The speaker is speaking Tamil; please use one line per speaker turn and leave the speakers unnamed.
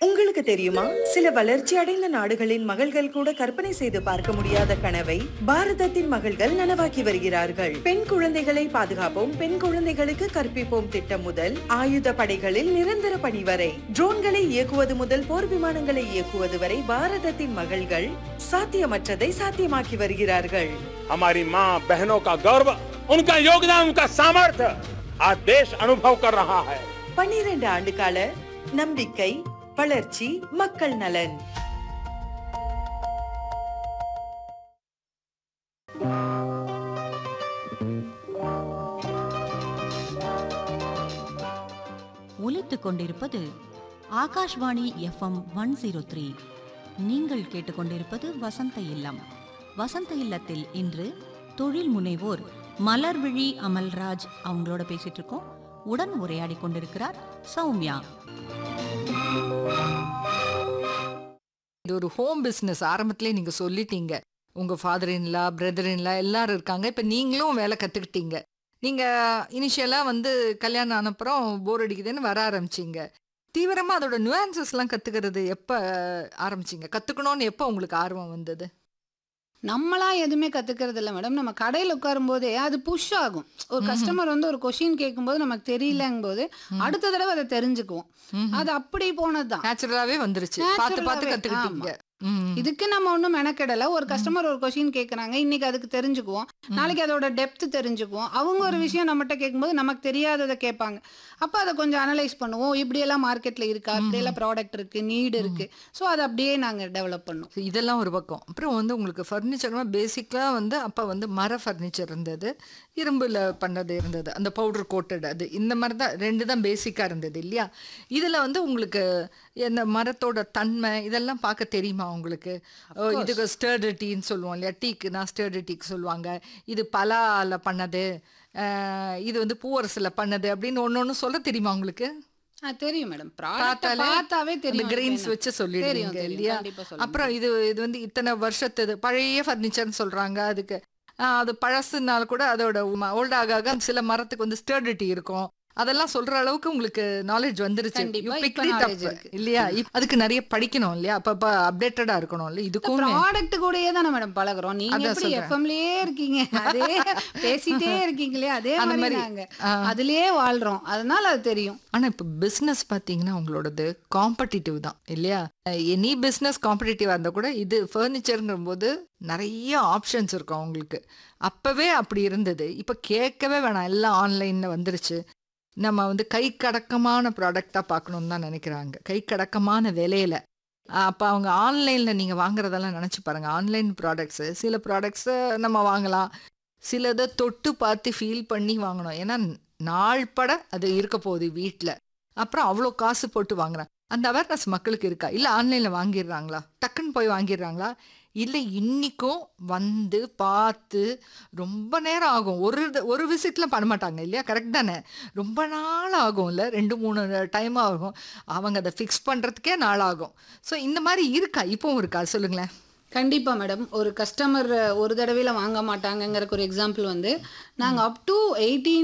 உங்களுக்கு தெரியுமா சில வளர்ச்சி அடைந்த நாடுகளின் மகள்கள் கூட கற்பனை செய்து பார்க்க முடியாத கனவை பாரதத்தின் மகள்கள் நனவாக்கி வருகிறார்கள் பெண் குழந்தைகளை பாதுகாப்போம் பெண் குழந்தைகளுக்கு கற்பிப்போம் திட்டம் முதல் ஆயுத படைகளில் நிரந்தர பணி வரை ட்ரோன்களை இயக்குவது முதல் போர் விமானங்களை இயக்குவது வரை பாரதத்தின் மகள்கள் சாத்தியமற்றதை சாத்தியமாக்கி வருகிறார்கள்
हमारी माँ बहनों का गौरव उनका योगदान उनका सामर्थ्य आज देश अनुभव कर रहा है
பன்னிரண்டு ஆண்டு கால நம்பிக்கை வளர்ச்சி மக்கள் நலன்
ஒலித்துக் கொண்டிருப்பது Akashvani FM one zero three நீங்கள் கேட்டுக்கொண்டிருப்பது வசந்த இல்லம் வசந்த இல்லத்தில் இன்று தொழில் முனைவோர் மலர்விழி அமல்ராஜ் அவங்களோட பேசிட்டு இருக்கோம் உடன் உரையாடி கொண்டிருக்கிறார் சௌமியா
இது ஒரு ஹோம் பிஸ்னஸ் ஆரம்பத்திலே நீங்க சொல்லிட்டீங்க உங்க ஃபாதர் இன்லா பிரதர் இன்லா எல்லாரும் இருக்காங்க இப்ப நீங்களும் வேலை கத்துக்கிட்டீங்க நீங்க இனிஷியலா வந்து கல்யாணம் ஆனப்புறம் போர் அடிக்குதுன்னு வர ஆரம்பிச்சீங்க தீவிரமா அதோட nuances எல்லாம் கத்துக்கிறது எப்ப ஆரம்பிச்சீங்க கத்துக்கணும்னு எப்ப உங்களுக்கு ஆர்வம் வந்தது
நம்மளா எதுவுமே கத்துக்கிறது இல்லை மேடம் நம்ம கடையில் உட்காரும் போதே அது புஷ் ஆகும் ஒரு கஸ்டமர் வந்து ஒரு கொஷின் கேட்கும்போது நமக்கு தெரியலங்கும் போது அடுத்த தடவை அதை தெரிஞ்சுக்குவோம் அது அப்படி போனதுதான்
நேச்சுரலாவே வந்துருச்சு பார்த்து பார்த்து
Naturally-ஆவே,
கத்துக்கிட்டீங்க ம்.
இதுக்கு நம்ம ஒன்றும் மெனக்கெடல ஒரு கஸ்டமர் ஒரு கொஷின் கேட்குறாங்க இன்னைக்கு அதுக்கு தெரிஞ்சுக்குவோம் நாளைக்கு அதோட டெப்த் தெரிஞ்சுக்குவோம் அவங்க ஒரு விஷயம் நம்மகிட்ட கேட்கும்போது நமக்கு தெரியாததை கேட்பாங்க அப்போ அதை கொஞ்சம் அனலைஸ் பண்ணுவோம் இப்படியெல்லாம் மார்க்கெட்டில் இருக்கா இப்படியெல்லாம் ப்ராடக்ட் இருக்கு நீடு இருக்கு ஸோ அதை அப்படியே நாங்கள் டெவலப் பண்ணுவோம்
So, இதெல்லாம் ஒரு பக்கம் அப்புறம் வந்து உங்களுக்கு ஃபர்னிச்சர்னா பேசிக்காக வந்து அப்போ வந்து மர ஃபர்னிச்சர் இருந்தது இரும்பில் பண்ணது இருந்தது அந்த பவுடர் கோட்டட் அது இந்த மாதிரி தான் ரெண்டு தான் பேசிக்காக இருந்தது இல்லையா இதில் வந்து உங்களுக்கு இந்த மரத்தோட தன்மை இதெல்லாம் பார்க்க தெரியுமா உங்களுக்கு ஓ, இதுக்கு ஸ்டர்டிட்டின்னு சொல்லுவோம் இல்லையா டீக்குனா ஸ்டர்டிட்டிக்கு சொல்லுவாங்க இது பலால பண்ணது அஹ், இது வந்து பூவரசில் பண்ணது அப்படின்னு ஒன்று ஒன்று சொல்ல தெரியுமா உங்களுக்கு
ஆ தெரியும் மேடம் ப்ராடக்ட்
பார்த்தாலே
பார்த்தாவே
அந்த
தெரியும்
கிரெயின்ஸ் வச்சு
தெரியும்,
சொல்லிடுவீங்க
தெரியும்.
இல்லையா
கண்டிப்பா சொல்ல
அப்புறம் இது இது வந்து இத்தனை வருஷத்து பழைய ஃபர்னிச்சர்னு சொல்றாங்க அதுக்கு ஆஹ் அது பழசுனால கூட அதோட ஓல்ட் ஆக ஆக சில மரத்துக்கு வந்து ஸ்டர்டிட்டி இருக்கும் அதெல்லாம் சொல்ற அளவுக்கு உங்களுக்கு நாலேஜ் வந்துருச்சு
கண்டிப்பா,
You picked
இப்ப
it up.
knowledge இருக்கு.
இல்லையா இப்ப அதுக்கு நிறைய படிக்கணும் இல்லையா அப்பப்ப அப்டேட்டடா இருக்கணும் இல்ல இதுக்கும்
ப்ராடக்ட் கூடயே தானே மேடம் பழகுறோம் நீங்க
அதான்
எப்படி
சொல்றேன்.
எஃப்எம்லயே இருக்கீங்க அதே பேசிட்டே இருக்கீங்களே அதே
அந்த
மாதிரி
மாதிரி,
நாங்க
ஆ.
அதுலயே வாழ்றோம் அதனால அது தெரியும்
ஆனா இப்ப பிசினஸ் பாத்தீங்கன்னா உங்களோடது காம்படிட்டிவ் தான் இல்லையா எனி பிசினஸ் காம்படிட்டிவா இருந்தா கூட இது ஃபர்னிச்சருங்கிற போது நிறைய ஆப்ஷன்ஸ் இருக்கும் உங்களுக்கு அப்பவே அப்படி இருந்தது இப்ப கேட்கவே வேணாம் எல்லாம் ஆன்லைன்ல வந்துருச்சு நம்ம வந்து கை கடக்கமான ப்ராடக்டா பார்க்கணும்னு தான் நினைக்கிறாங்க கை கடக்கமான விலையில அப்ப அவங்க ஆன்லைன்ல நீங்க வாங்குறதெல்லாம் நினைச்சு பாருங்க ஆன்லைன் ப்ராடக்ட்ஸ் சில ப்ராடக்ட்ஸ் நம்ம வாங்கலாம் சிலதை தொட்டு பார்த்து ஃபீல் பண்ணி வாங்கணும் ஏன்னா நாள் பட அது இருக்க போகுது வீட்டில் அப்புறம் அவ்வளோ காசு போட்டு வாங்குறேன் அந்த அவேர்னஸ் மக்களுக்கு இருக்கா இல்லை ஆன்லைனில் வாங்கிடுறாங்களா டக்குன்னு போய் வாங்கிடுறாங்களா இல்லை இன்னிக்கும் வந்து பார்த்து ரொம்ப நேரம் ஆகும் ஒரு இது- ஒரு விசிட்லாம் பண்ண மாட்டாங்க இல்லையா கரெக்ட் தானே ரொம்ப நாள் ஆகும்ல ரெண்டு மூணு டைம் ஆகும் அவங்க அதை ஃபிக்ஸ் பண்ணுறதுக்கே நாள் ஆகும் ஸோ இந்த மாதிரி இருக்கா இப்போவும் இருக்கா சொல்லுங்களேன்
கண்டிப்பா மேடம் ஒரு கஸ்டமர் ஒரு தடவையில வாங்க மாட்டாங்கங்கறக்கு ஒரு எக்ஸாம்பிள் வந்து நாங்க அப் டு எயிட்டீன்